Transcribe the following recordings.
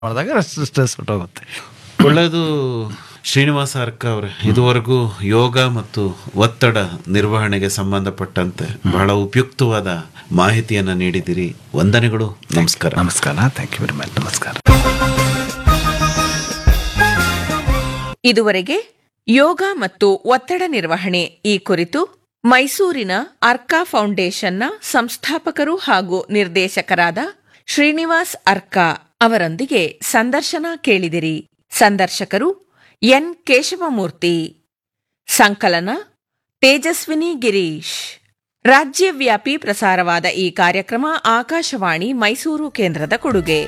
ಮಾಡಿದಾಗ ಸ್ಟ್ರೆಸ್ ಹೊಟ್ಟೋಗುತ್ತೆ ಒಳ್ಳೆಯದು ಶ್ರೀನಿವಾಸ ಅರ್ಕ ಅವರೇ ಇದುವರೆಗೂ ಯೋಗ ಮತ್ತು ಒತ್ತಡ ನಿರ್ವಹಣೆಗೆ ಸಂಬಂಧಪಟ್ಟಂತೆ ಬಹಳ ಉಪಯುಕ್ತವಾದ ಮಾಹಿತಿಯನ್ನು ನೀಡಿದಿರಿ ವಂದನೆಗಳು ನಮಸ್ಕಾರ ನಮಸ್ಕಾರ ಥ್ಯಾಂಕ್ ಯು ವೆರಿ ಮಚ್ ನಮಸ್ಕಾರ ಇದುವರೆಗೆ ಯೋಗ ಮತ್ತು ಒತ್ತಡ ನಿರ್ವಹಣೆ ಈ ಕುರಿತು ಮೈಸೂರಿನ ಅರ್ಕಾ ಫೌಂಡೇಶನ್ನ ಸಂಸ್ಥಾಪಕರು ಹಾಗೂ ನಿರ್ದೇಶಕರಾದ ಶ್ರೀನಿವಾಸ್ ಅರ್ಕಾ ಅವರೊಂದಿಗೆ ಸಂದರ್ಶನ ಕೇಳಿದಿರಿ ಸಂದರ್ಶಕರು ಎನ್ ಕೇಶವಮೂರ್ತಿ ಸಂಕಲನ ತೇಜಸ್ವಿನಿ ಗಿರೀಶ್ ರಾಜ್ಯವ್ಯಾಪಿ ಪ್ರಸಾರವಾದ ಈ ಕಾರ್ಯಕ್ರಮ ಆಕಾಶವಾಣಿ ಮೈಸೂರು ಕೇಂದ್ರದ ಕೊಡುಗೆ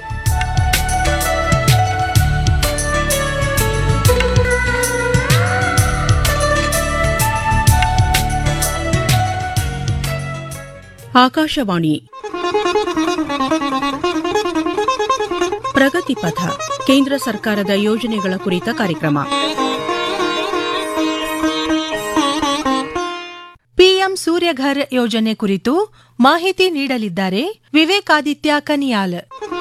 ಆಕಾಶವಾಣಿ ಪ್ರಗತಿ ಪಥ ಕೇಂದ್ರ ಸರ್ಕಾರದ ಯೋಜನೆಗಳ ಕುರಿತ ಕಾರ್ಯಕ್ರಮ ಪಿಎಂ ಸೂರ್ಯಘರ್ ಯೋಜನೆ ಕುರಿತು ಮಾಹಿತಿ ನೀಡಲಿದ್ದಾರೆ ವಿವೇಕಾದಿತ್ಯ ಕನಿಯಾಲ್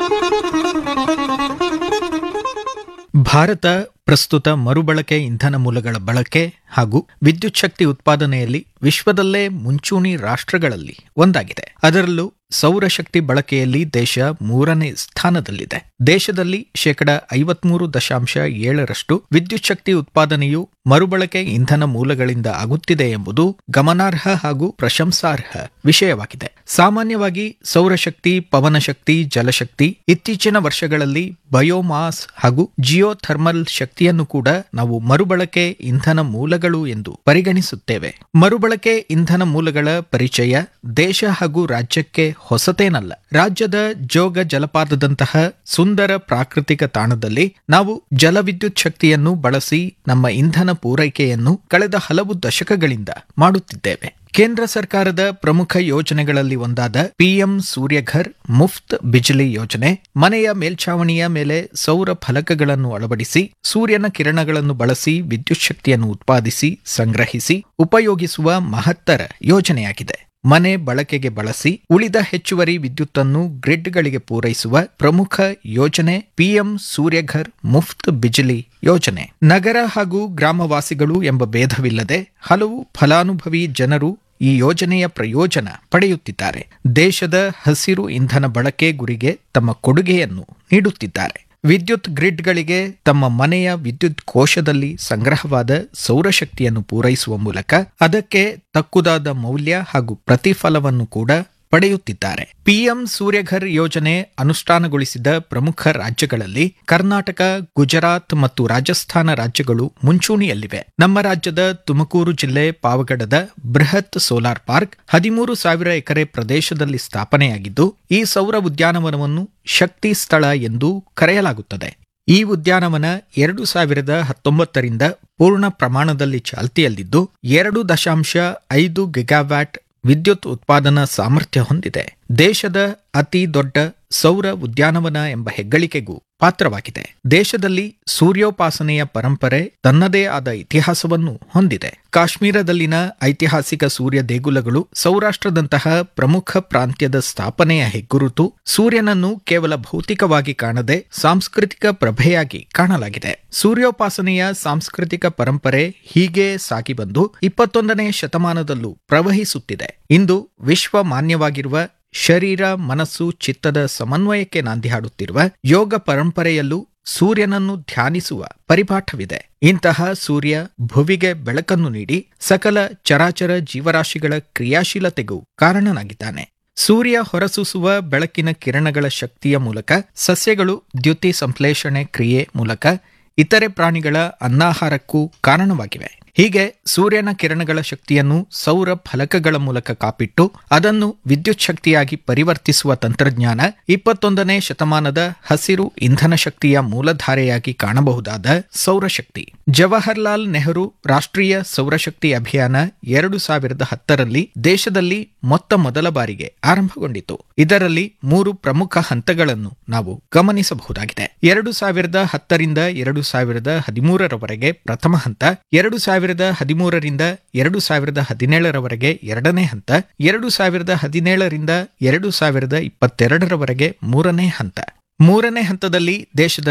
ಭಾರತ ಪ್ರಸ್ತುತ ಮರುಬಳಕೆ ಇಂಧನ ಮೂಲಗಳ ಬಳಕೆ ಹಾಗೂ ವಿದ್ಯುತ್ ಶಕ್ತಿ ಉತ್ಪಾದನೆಯಲ್ಲಿ ವಿಶ್ವದಲ್ಲೇ ಮುಂಚೂಣಿ ರಾಷ್ಟ್ರಗಳಲ್ಲಿ ಒಂದಾಗಿದೆ ಅದರಲ್ಲೂ ಸೌರಶಕ್ತಿ ಬಳಕೆಯಲ್ಲಿ ದೇಶ ಮೂರನೇ ಸ್ಥಾನದಲ್ಲಿದೆ ದೇಶದಲ್ಲಿ ಶೇಕಡ ಐವತ್ಮೂರು ದಶಾಂಶ ಏಳರಷ್ಟು ವಿದ್ಯುತ್ ಶಕ್ತಿ ಉತ್ಪಾದನೆಯು ಮರುಬಳಕೆ ಇಂಧನ ಮೂಲಗಳಿಂದ ಆಗುತ್ತಿದೆ ಎಂಬುದು ಗಮನಾರ್ಹ ಹಾಗೂ ಪ್ರಶಂಸಾರ್ಹ ವಿಷಯವಾಗಿದೆ ಸಾಮಾನ್ಯವಾಗಿ ಸೌರಶಕ್ತಿ ಪವನಶಕ್ತಿ ಜಲಶಕ್ತಿ ಇತ್ತೀಚಿನ ವರ್ಷಗಳಲ್ಲಿ ಬಯೋಮಾಸ್ ಹಾಗೂ ಜಿಯೋಥರ್ಮಲ್ ಶಕ್ತಿಯನ್ನು ಕೂಡ ನಾವು ಮರುಬಳಕೆ ಇಂಧನ ಮೂಲಗಳು ಎಂದು ಪರಿಗಣಿಸುತ್ತೇವೆ ಮರುಬಳಕೆ ಇಂಧನ ಮೂಲಗಳ ಪರಿಚಯ ದೇಶ ಹಾಗೂ ರಾಜ್ಯಕ್ಕೆ ಹೊಸತೇನಲ್ಲ ರಾಜ್ಯದ ಜೋಗ ಜಲಪಾತದಂತಹ ಸುಂದರ ಪ್ರಾಕೃತಿಕ ತಾಣದಲ್ಲಿ ನಾವು ಜಲವಿದ್ಯುತ್ ಶಕ್ತಿಯನ್ನು ಬಳಸಿ ನಮ್ಮ ಇಂಧನ ಪೂರೈಕೆಯನ್ನು ಕಳೆದ ಹಲವು ದಶಕಗಳಿಂದ ಮಾಡುತ್ತಿದ್ದೇವೆ ಕೇಂದ್ರ ಸರ್ಕಾರದ ಪ್ರಮುಖ ಯೋಜನೆಗಳಲ್ಲಿ ಒಂದಾದ ಪಿಎಂ ಸೂರ್ಯಘರ್ ಮುಫ್ತ್ ಬಿಜ್ಲಿ ಯೋಜನೆ ಮನೆಯ ಮೇಲ್ಛಾವಣಿಯ ಮೇಲೆ ಸೌರ ಫಲಕಗಳನ್ನು ಅಳವಡಿಸಿ ಸೂರ್ಯನ ಕಿರಣಗಳನ್ನು ಬಳಸಿ ವಿದ್ಯುತ್ ಶಕ್ತಿಯನ್ನು ಉತ್ಪಾದಿಸಿ ಸಂಗ್ರಹಿಸಿ ಉಪಯೋಗಿಸುವ ಮಹತ್ತರ ಯೋಜನೆಯಾಗಿದೆ ಮನೆ ಬಳಕೆಗೆ ಬಳಸಿ ಉಳಿದ ಹೆಚ್ಚುವರಿ ವಿದ್ಯುತ್ತನ್ನು ಗ್ರಿಡ್ಗಳಿಗೆ ಪೂರೈಸುವ ಪ್ರಮುಖ ಯೋಜನೆ ಪಿಎಂ ಸೂರ್ಯಘರ್ ಮುಫ್ತ್ ಬಿಜ್ಲಿ ಯೋಜನೆ ನಗರ ಹಾಗೂ ಗ್ರಾಮವಾಸಿಗಳು ಎಂಬ ಭೇದವಿಲ್ಲದೆ ಹಲವು ಫಲಾನುಭವಿ ಜನರು ಈ ಯೋಜನೆಯ ಪ್ರಯೋಜನ ಪಡೆಯುತ್ತಿದ್ದಾರೆ ದೇಶದ ಹಸಿರು ಇಂಧನ ಬಳಕೆ ಗುರಿಗೆ ತಮ್ಮ ಕೊಡುಗೆಯನ್ನು ನೀಡುತ್ತಿದ್ದಾರೆ ವಿದ್ಯುತ್ ಗ್ರಿಡ್ಗಳಿಗೆ ತಮ್ಮ ಮನೆಯ ವಿದ್ಯುತ್ ಕೋಶದಲ್ಲಿ ಸಂಗ್ರಹವಾದ ಸೌರಶಕ್ತಿಯನ್ನು ಪೂರೈಸುವ ಮೂಲಕ ಅದಕ್ಕೆ ತಕ್ಕುದಾದ ಮೌಲ್ಯ ಹಾಗೂ ಪ್ರತಿಫಲವನ್ನು ಕೂಡ ಪಡೆಯುತ್ತಿದ್ದಾರೆ ಪಿಎಂ ಸೂರ್ಯಘರ್ ಯೋಜನೆ ಅನುಷ್ಠಾನಗೊಳಿಸಿದ ಪ್ರಮುಖ ರಾಜ್ಯಗಳಲ್ಲಿ ಕರ್ನಾಟಕ ಗುಜರಾತ್ ಮತ್ತು ರಾಜಸ್ಥಾನ ರಾಜ್ಯಗಳು ಮುಂಚೂಣಿಯಲ್ಲಿವೆ ನಮ್ಮ ರಾಜ್ಯದ ತುಮಕೂರು ಜಿಲ್ಲೆ ಪಾವಗಡದ ಬೃಹತ್ ಸೋಲಾರ್ ಪಾರ್ಕ್ ಹದಿಮೂರು ಸಾವಿರ ಎಕರೆ ಪ್ರದೇಶದಲ್ಲಿ ಸ್ಥಾಪನೆಯಾಗಿದ್ದು ಈ ಸೌರ ಉದ್ಯಾನವನವನ್ನು ಶಕ್ತಿ ಸ್ಥಳ ಎಂದು ಕರೆಯಲಾಗುತ್ತದೆ ಈ ಉದ್ಯಾನವನ ಎರಡು ಸಾವಿರದ ಹತ್ತೊಂಬತ್ತರಿಂದ ಪೂರ್ಣ ಪ್ರಮಾಣದಲ್ಲಿ ಚಾಲ್ತಿಯಲ್ಲಿದ್ದು ಎರಡು ದಶಾಂಶ ಐದು ಗಿಗಾವ್ಯಾಟ್ ವಿದ್ಯುತ್ ಉತ್ಪಾದನಾ ಸಾಮರ್ಥ್ಯ ಹೊಂದಿದೆ ದೇಶದ ಅತಿ ದೊಡ್ಡ ಸೌರ ಉದ್ಯಾನವನ ಎಂಬ ಹೆಗ್ಗಳಿಕೆಗೂ ಪಾತ್ರವಾಗಿದೆ ದೇಶದಲ್ಲಿ ಸೂರ್ಯೋಪಾಸನೆಯ ಪರಂಪರೆ ತನ್ನದೇ ಆದ ಇತಿಹಾಸವನ್ನು ಹೊಂದಿದೆ ಕಾಶ್ಮೀರದಲ್ಲಿನ ಐತಿಹಾಸಿಕ ಸೂರ್ಯ ದೇಗುಲಗಳು ಸೌರಾಷ್ಟ್ರದಂತಹ ಪ್ರಮುಖ ಪ್ರಾಂತ್ಯದ ಸ್ಥಾಪನೆಯ ಹೆಗ್ಗುರುತು ಸೂರ್ಯನನ್ನು ಕೇವಲ ಭೌತಿಕವಾಗಿ ಕಾಣದೆ ಸಾಂಸ್ಕೃತಿಕ ಪ್ರಭೆಯಾಗಿ ಕಾಣಲಾಗಿದೆ ಸೂರ್ಯೋಪಾಸನೆಯ ಸಾಂಸ್ಕೃತಿಕ ಪರಂಪರೆ ಹೀಗೆ ಸಾಗಿ ಬಂದು ಇಪ್ಪತ್ತೊಂದನೇ ಶತಮಾನದಲ್ಲೂ ಪ್ರವಹಿಸುತ್ತಿದೆ ಇಂದು ವಿಶ್ವ ಮಾನ್ಯವಾಗಿರುವ ಶರೀರ ಮನಸ್ಸು ಚಿತ್ತದ ಸಮನ್ವಯಕ್ಕೆ ನಾಂದಿ ಹಾಡುತ್ತಿರುವ ಯೋಗ ಪರಂಪರೆಯಲ್ಲೂ ಸೂರ್ಯನನ್ನು ಧ್ಯಾನಿಸುವ ಪರಿಪಾಠವಿದೆ ಇಂತಹ ಸೂರ್ಯ ಭುವಿಗೆ ಬೆಳಕನ್ನು ನೀಡಿ ಸಕಲ ಚರಾಚರ ಜೀವರಾಶಿಗಳ ಕ್ರಿಯಾಶೀಲತೆಗೂ ಕಾರಣನಾಗಿದ್ದಾನೆ ಸೂರ್ಯ ಹೊರಸೂಸುವ ಬೆಳಕಿನ ಕಿರಣಗಳ ಶಕ್ತಿಯ ಮೂಲಕ ಸಸ್ಯಗಳು ದ್ಯುತಿ ಸಂಶ್ಲೇಷಣೆ ಕ್ರಿಯೆ ಮೂಲಕ ಇತರೆ ಪ್ರಾಣಿಗಳ ಅನ್ನಾಹಾರಕ್ಕೂ ಕಾರಣವಾಗಿವೆ ಹೀಗೆ ಸೂರ್ಯನ ಕಿರಣಗಳ ಶಕ್ತಿಯನ್ನು ಸೌರ ಫಲಕಗಳ ಮೂಲಕ ಕಾಪಿಟ್ಟು ಅದನ್ನು ವಿದ್ಯುತ್ ಶಕ್ತಿಯಾಗಿ ಪರಿವರ್ತಿಸುವ ತಂತ್ರಜ್ಞಾನ ಇಪ್ಪತ್ತೊಂದನೇ ಶತಮಾನದ ಹಸಿರು ಇಂಧನ ಶಕ್ತಿಯ ಮೂಲಧಾರೆಯಾಗಿ ಕಾಣಬಹುದಾದ ಸೌರಶಕ್ತಿ ಜವಾಹರ್ಲಾಲ್ ನೆಹರು ರಾಷ್ಟ್ರೀಯ ಸೌರಶಕ್ತಿ ಅಭಿಯಾನ ಎರಡು ಸಾವಿರದ ಹತ್ತರಲ್ಲಿ ದೇಶದಲ್ಲಿ ಮೊತ್ತ ಮೊದಲ ಬಾರಿಗೆ ಆರಂಭಗೊಂಡಿತು ಇದರಲ್ಲಿ ಮೂರು ಪ್ರಮುಖ ಹಂತಗಳನ್ನು ನಾವು ಗಮನಿಸಬಹುದಾಗಿದೆ ಎರಡು ಸಾವಿರದ ಹತ್ತರಿಂದ ಎರಡು ಸಾವಿರದ ಹದಿಮೂರರವರೆಗೆ ಪ್ರಥಮ ಹಂತ ಎರಡು ಸಾವಿರದ ಹದಿಮೂರರಿಂದ ಎರಡು ಸಾವಿರದ ಹದಿನೇಳರವರೆಗೆ ಎರಡನೇ ಹಂತ ಎರಡು ಸಾವಿರದ ಹದಿನೇಳರಿಂದ ಎರಡು ಸಾವಿರದ ಇಪ್ಪತ್ತೆರಡರವರೆಗೆ ಮೂರನೇ ಹಂತ ಮೂರನೇ ಹಂತದಲ್ಲಿ ದೇಶದ